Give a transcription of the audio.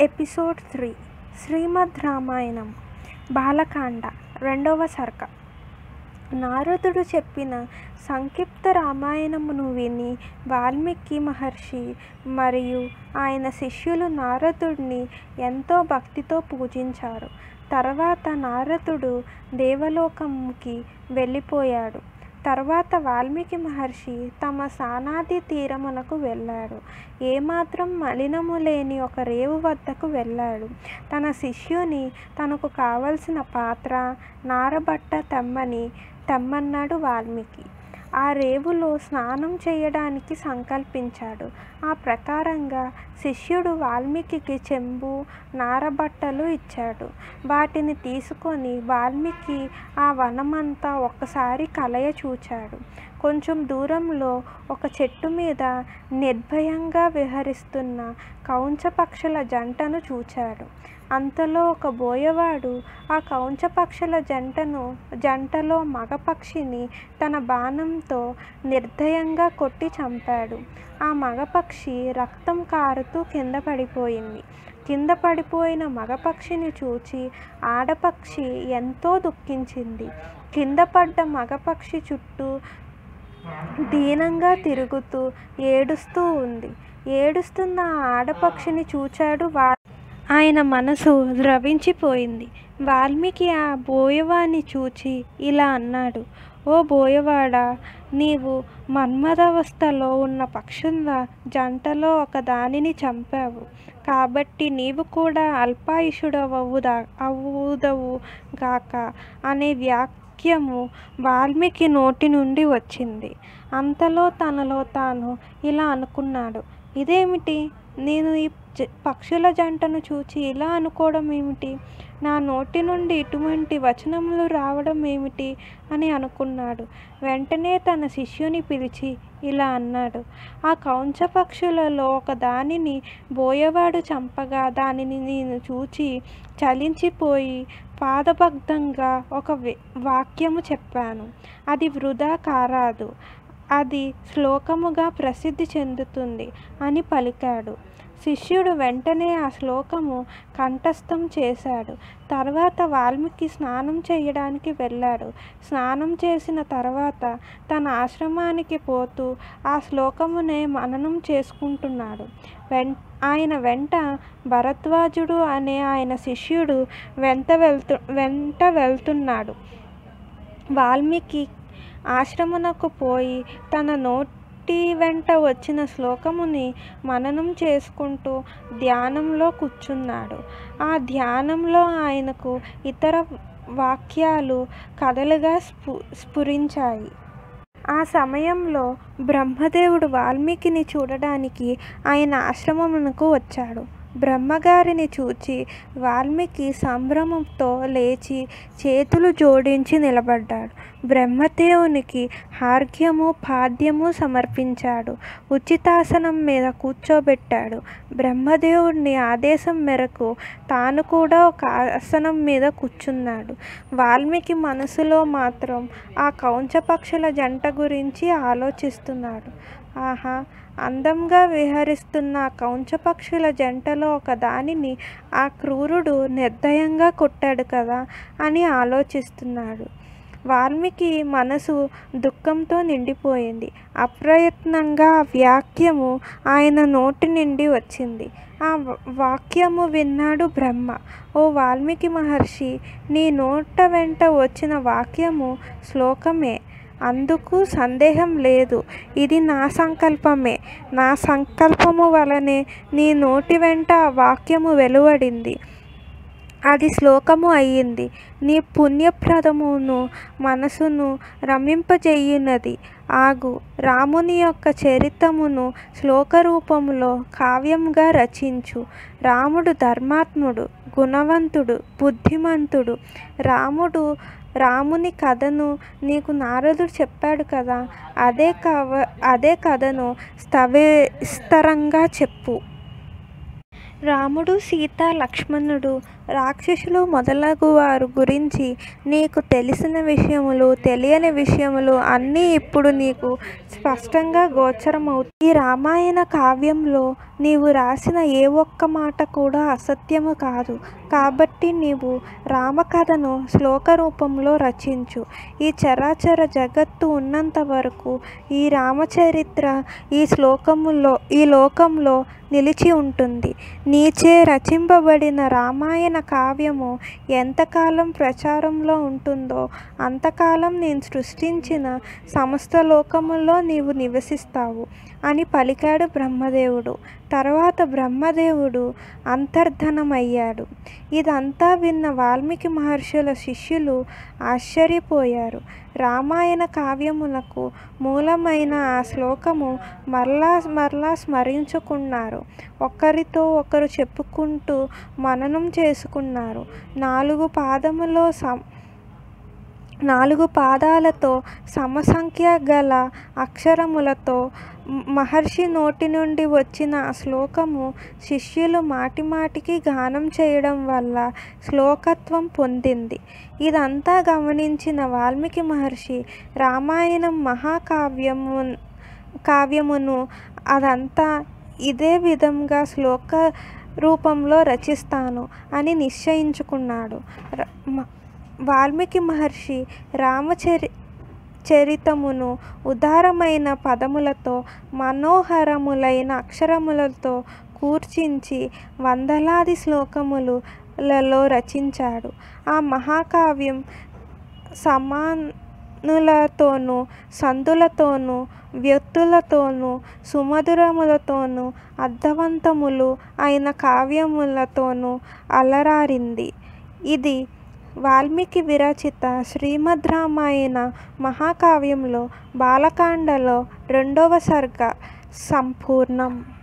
episode three Srimad Ramayanam Balakanda రెండవ సర్గ నారదుడు చెప్పిన సంక్షిప్త రామాయణమును విని వాల్మీకి మహర్షి మరియు ఆయన శిష్యులు నారదుడిని ఎంతో భక్తితో పూజించారు తర్వాత నారదుడు దేవలోకంకి వెళ్ళిపోయాడు తర్వాత వాల్మీకి మహర్షి తమ సానాది తీరమునకు వెళ్ళాడు ఏమాత్రం మలినము లేని ఒక రేవు వద్దకు వెళ్ళాడు తన శిష్యుని తనకు కావలసిన పాత్ర నారబట్ట తెమ్మని తెమ్మన్నాడు వాల్మీకి ఆ రేవులో స్నానం చేయడానికి సంకల్పించాడు ఆ ప్రకారంగా శిష్యుడు వాల్మీకి చెంబు నారబట్టలు ఇచ్చాడు వాటిని తీసుకొని వాల్మీకి ఆ వనమంతా ఒక్కసారి కలయ చూచాడు కొంచెం దూరంలో ఒక చెట్టు మీద నిర్భయంగా విహరిస్తున్న కౌంచ పక్షుల జంటను చూచాడు అంతలో ఒక బోయవాడు ఆ కౌంచ పక్షుల జంటను జంటలో మగపక్షిని తన బాణంతో నిర్దయంగా కొట్టి చంపాడు ఆ మగపక్షి రక్తం కారుతూ కింద పడిపోయింది కింద పడిపోయిన మగపక్షిని చూచి ఆడపక్షి ఎంతో దుఃఖించింది కింద పడ్డ మగపక్షి చుట్టూ దీనంగా తిరుగుతూ ఏడుస్తూ ఉంది ఏడుస్తున్న ఆ ఆడపక్షిని చూచాడు వా ఆయన మనసు ద్రవించిపోయింది వాల్మీకి ఆ బోయవాన్ని చూచి ఇలా అన్నాడు ఓ బోయవాడా నీవు మన్మథావస్థలో ఉన్న పక్షుల జంటలో ఒక దానిని చంపావు కాబట్టి నీవు కూడా అల్పాయుషుడవుదా అవుదవు గాక అనే వాక్యము వాల్మీకి నోటి నుండి వచ్చింది అంతలో తనలో తాను ఇలా అనుకున్నాడు ఇదేమిటి నేను ఈ పక్షుల జంటను చూచి ఇలా అనుకోవడం ఏమిటి నా నోటి నుండి ఇటువంటి వచనములు రావడం ఏమిటి అని అనుకున్నాడు వెంటనే తన శిష్యుని పిలిచి ఇలా అన్నాడు ఆ కౌంచ పక్షులలో ఒక దానిని బోయవాడు చంపగా దానిని నేను చూచి చలించిపోయి పాదబద్ధంగా ఒక వాక్యము చెప్పాను అది వృధా కారాదు అది శ్లోకముగా ప్రసిద్ధి చెందుతుంది అని పలికాడు శిష్యుడు వెంటనే ఆ శ్లోకము కంఠస్థం చేశాడు తర్వాత వాల్మీకి స్నానం చేయడానికి వెళ్ళాడు స్నానం చేసిన తర్వాత తన ఆశ్రమానికి పోతూ ఆ శ్లోకమునే మననం చేసుకుంటున్నాడు వెం ఆయన వెంట భరద్వాజుడు అనే ఆయన శిష్యుడు వెంట వెళ్తు వెంట వెళ్తున్నాడు వాల్మీకి ఆశ్రమునకు పోయి తన నోటి వెంట వచ్చిన శ్లోకముని మననం చేసుకుంటూ ధ్యానంలో కూర్చున్నాడు ఆ ధ్యానంలో ఆయనకు ఇతర వాక్యాలు కథలుగా స్ఫు స్ఫురించాయి ఆ సమయంలో బ్రహ్మదేవుడు వాల్మీకిని చూడడానికి ఆయన ఆశ్రమమునకు వచ్చాడు బ్రహ్మగారిని చూచి వాల్మీకి సంభ్రమంతో లేచి చేతులు జోడించి నిలబడ్డాడు బ్రహ్మదేవునికి హార్ఘ్యము పాద్యము సమర్పించాడు ఉచితాసనం మీద కూర్చోబెట్టాడు బ్రహ్మదేవుడిని ఆదేశం మేరకు తాను కూడా ఒక ఆసనం మీద కూర్చున్నాడు వాల్మీకి మనసులో మాత్రం ఆ కౌంచపక్షుల జంట గురించి ఆలోచిస్తున్నాడు ఆహా అందంగా విహరిస్తున్న కౌంచపక్షుల జంటలో ఒక దానిని ఆ క్రూరుడు నిర్దయంగా కొట్టాడు కదా అని ఆలోచిస్తున్నాడు వాల్మీకి మనసు దుఃఖంతో నిండిపోయింది అప్రయత్నంగా ఆ వాక్యము ఆయన నోటి నుండి వచ్చింది ఆ వాక్యము విన్నాడు బ్రహ్మ ఓ వాల్మీకి మహర్షి నీ నోట వెంట వచ్చిన వాక్యము శ్లోకమే అందుకు సందేహం లేదు ఇది నా సంకల్పమే నా సంకల్పము వలనే నీ నోటి వెంట ఆ వాక్యము వెలువడింది అది శ్లోకము అయ్యింది నీ పుణ్యప్రదమును మనసును రమింపజేయున్నది ఆగు రాముని యొక్క చరిత్రమును శ్లోక రూపములో కావ్యంగా రచించు రాముడు ధర్మాత్ముడు గుణవంతుడు బుద్ధిమంతుడు రాముడు రాముని కథను నీకు నారదుడు చెప్పాడు కదా అదే కవ అదే కథను స్తవిస్తరంగా చెప్పు రాముడు సీత లక్ష్మణుడు రాక్షసులు మొదలగు వారు గురించి నీకు తెలిసిన విషయములు తెలియని విషయములు అన్నీ ఇప్పుడు నీకు స్పష్టంగా గోచరమవుతాయి ఈ రామాయణ కావ్యంలో నీవు రాసిన ఏ ఒక్క మాట కూడా అసత్యము కాదు కాబట్టి నీవు రామకథను శ్లోక రూపంలో రచించు ఈ చరాచర జగత్తు ఉన్నంత వరకు ఈ రామచరిత్ర ఈ శ్లోకములో ఈ లోకంలో నిలిచి ఉంటుంది నీచే రచింపబడిన రామాయణ కావ్యము ఎంతకాలం ప్రచారంలో ఉంటుందో అంతకాలం నేను సృష్టించిన సమస్త లోకములో నీవు నివసిస్తావు అని పలికాడు బ్రహ్మదేవుడు తర్వాత బ్రహ్మదేవుడు అంతర్ధనమయ్యాడు ఇదంతా విన్న వాల్మీకి మహర్షుల శిష్యులు ఆశ్చర్యపోయారు రామాయణ కావ్యములకు మూలమైన ఆ శ్లోకము మరలా మరలా స్మరించుకున్నారు ఒకరితో ఒకరు చెప్పుకుంటూ మననం చేసుకున్నారు నాలుగు పాదములో సం నాలుగు పాదాలతో సమసంఖ్య గల అక్షరములతో మహర్షి నోటి నుండి వచ్చిన ఆ శ్లోకము శిష్యులు మాటిమాటికి గానం చేయడం వల్ల శ్లోకత్వం పొందింది ఇదంతా గమనించిన వాల్మీకి మహర్షి రామాయణం మహాకావ్యము కావ్యమును అదంతా ఇదే విధంగా శ్లోక రూపంలో రచిస్తాను అని నిశ్చయించుకున్నాడు వాల్మీకి మహర్షి రామచరి చరితమును ఉదారమైన పదములతో మనోహరములైన అక్షరములతో కూర్చించి వందలాది శ్లోకములలో రచించాడు ఆ మహాకావ్యం సమానులతోనూ సందులతోనూ వ్యక్తులతోనూ సుమధురములతోనూ అర్థవంతములు అయిన కావ్యములతోనూ అలరారింది ఇది వాల్మీకి విరచిత శ్రీమద్ రామాయణ మహాకావ్యంలో బాలకాండలో రెండవ సర్గ సంపూర్ణం